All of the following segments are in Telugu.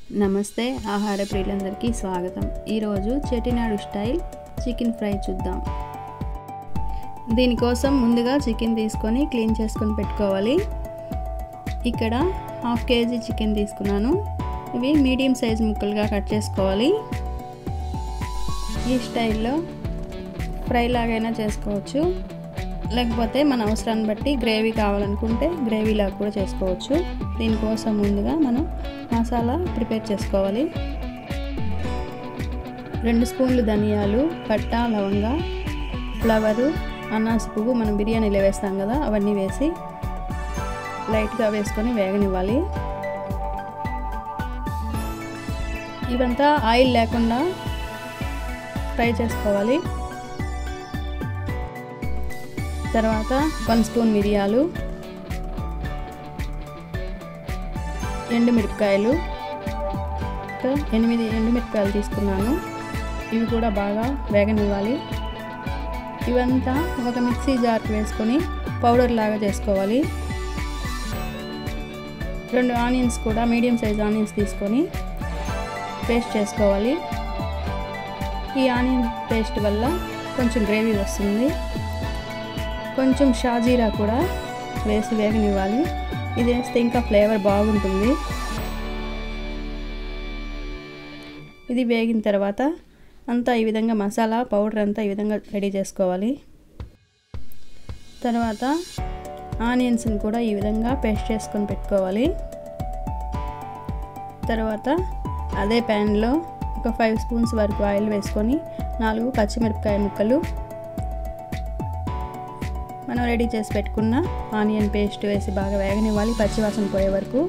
నమస్తే ఆహార ప్రియులందరికీ స్వాగతం ఈరోజు చెటినాడు స్టైల్ చికెన్ ఫ్రై చూద్దాం దీనికోసం ముందుగా చికెన్ తీసుకొని క్లీన్ చేసుకొని పెట్టుకోవాలి ఇక్కడ హాఫ్ కేజీ చికెన్ తీసుకున్నాను ఇవి మీడియం సైజ్ ముక్కలుగా కట్ చేసుకోవాలి ఈ స్టైల్లో ఫ్రై లాగైనా చేసుకోవచ్చు లేకపోతే మన అవసరాన్ని బట్టి గ్రేవీ కావాలనుకుంటే గ్రేవీలా కూడా చేసుకోవచ్చు దీనికోసం ముందుగా మనం మసాలా ప్రిపేర్ చేసుకోవాలి రెండు స్పూన్లు ధనియాలు పట్ట లవంగ ఫ్లవరు అనాస పువ్వు మనం బిర్యానీలో వేస్తాం కదా అవన్నీ వేసి లైట్గా వేసుకొని వేగనివ్వాలి ఇవంతా ఆయిల్ లేకుండా ఫ్రై చేసుకోవాలి తర్వాత వన్ స్పూన్ మిరియాలు ఎండుమిరపకాయలు ఇంకా ఎనిమిది ఎండుమిరపకాయలు తీసుకున్నాను ఇవి కూడా బాగా వేగనివ్వాలి ఇవంతా ఒక మిక్సీ జార్కి వేసుకొని పౌడర్ లాగా చేసుకోవాలి రెండు ఆనియన్స్ కూడా మీడియం సైజ్ ఆనియన్స్ తీసుకొని పేస్ట్ చేసుకోవాలి ఈ ఆనియన్ పేస్ట్ వల్ల కొంచెం గ్రేవీ వస్తుంది కొంచెం షాజీరా కూడా వేసి వేగనివ్వాలి ఇది వేస్తే ఇంకా ఫ్లేవర్ బాగుంటుంది ఇది వేగిన తర్వాత అంతా ఈ విధంగా మసాలా పౌడర్ అంతా ఈ విధంగా రెడీ చేసుకోవాలి తర్వాత ఆనియన్స్ని కూడా ఈ విధంగా పేస్ట్ చేసుకొని పెట్టుకోవాలి తర్వాత అదే ప్యాన్లో ఒక ఫైవ్ స్పూన్స్ వరకు ఆయిల్ వేసుకొని నాలుగు పచ్చిమిరపకాయ ముక్కలు మనం రెడీ చేసి పెట్టుకున్న ఆనియన్ పేస్ట్ వేసి బాగా వేగనివ్వాలి పచ్చివాసన పోయే వరకు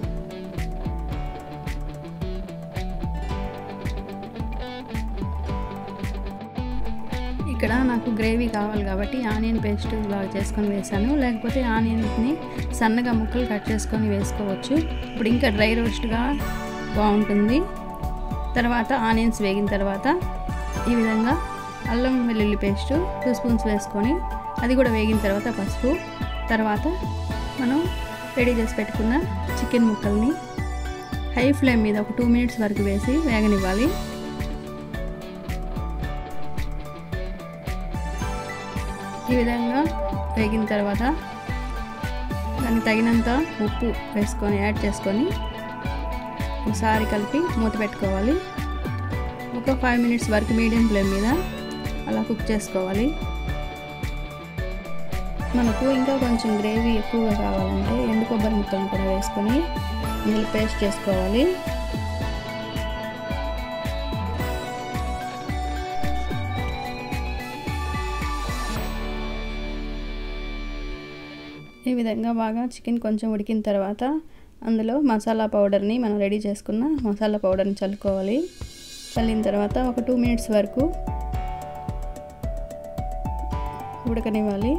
ఇక్కడ నాకు గ్రేవీ కావాలి కాబట్టి ఆనియన్ పేస్ట్ బాగా చేసుకొని వేసాను లేకపోతే ఆనియన్ని సన్నగా ముక్కలు కట్ చేసుకొని వేసుకోవచ్చు ఇప్పుడు ఇంకా డ్రై రోస్ట్గా బాగుంటుంది తర్వాత ఆనియన్స్ వేగిన తర్వాత ఈ విధంగా అల్లం వెల్లుల్లి పేస్ట్ టూ స్పూన్స్ వేసుకొని అది కూడా వేగిన తర్వాత పసుపు తర్వాత మనం రెడీ చేసి పెట్టుకున్న చికెన్ ముక్కల్ని హై ఫ్లేమ్ మీద ఒక టూ మినిట్స్ వరకు వేసి వేగనివ్వాలి ఈ విధంగా వేగిన తర్వాత దానికి తగినంత ఉప్పు వేసుకొని యాడ్ చేసుకొని ఒకసారి కలిపి మూత పెట్టుకోవాలి ఒక ఫైవ్ మినిట్స్ వరకు మీడియం ఫ్లేమ్ మీద అలా కుక్ చేసుకోవాలి మనకు ఇంకా కొంచెం గ్రేవీ ఎక్కువగా కావాలంటే ఎండు కొబ్బరి ముక్కలను కూడా వేసుకొని ఇందులో పేస్ట్ చేసుకోవాలి ఈ విధంగా బాగా చికెన్ కొంచెం ఉడికిన తర్వాత అందులో మసాలా పౌడర్ని మనం రెడీ చేసుకున్న మసాలా పౌడర్ని చల్లుకోవాలి చల్లిన తర్వాత ఒక టూ మినిట్స్ వరకు ఉడకనివ్వాలి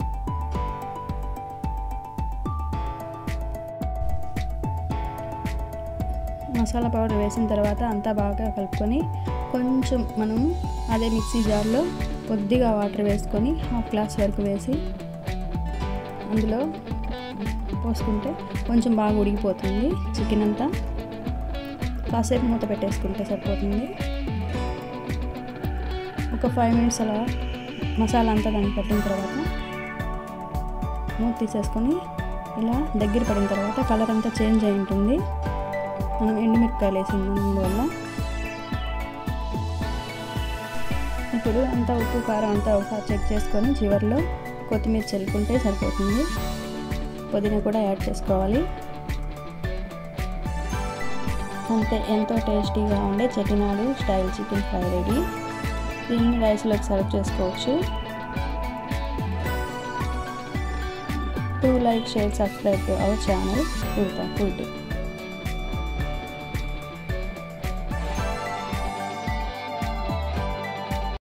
మసాలా పౌడర్ వేసిన తర్వాత అంతా బాగా కలుపుకొని కొంచెం మనం అదే మిక్సీ జార్లో కొద్దిగా వాటర్ వేసుకొని హాఫ్ గ్లాస్ వరకు వేసి అందులో పోసుకుంటే కొంచెం బాగా ఉడికిపోతుంది చికెన్ అంతా కాసేపు మూత పెట్టేసుకుంటే సరిపోతుంది ఒక ఫైవ్ మినిట్స్ అలా మసాలా అంతా దానికి పట్టిన తర్వాత మూత తీసేసుకొని ఇలా దగ్గర పడిన తర్వాత కలర్ అంతా చేంజ్ అయి ఉంటుంది మనం ఎండుమిరపకాయలు వేసినందువల్ల ఇప్పుడు అంతా ఉప్పు కారం అంతా ఒకసారి చెక్ చేసుకొని చివరిలో కొత్తిమీర చల్లుకుంటే సరిపోతుంది పుదీనా కూడా యాడ్ చేసుకోవాలి అంతే ఎంతో టేస్టీగా ఉండే Chettinad style chicken fry ready దీన్ని రైస్లోకి సర్వ్ చేసుకోవచ్చు to like share subscribe to our channel food food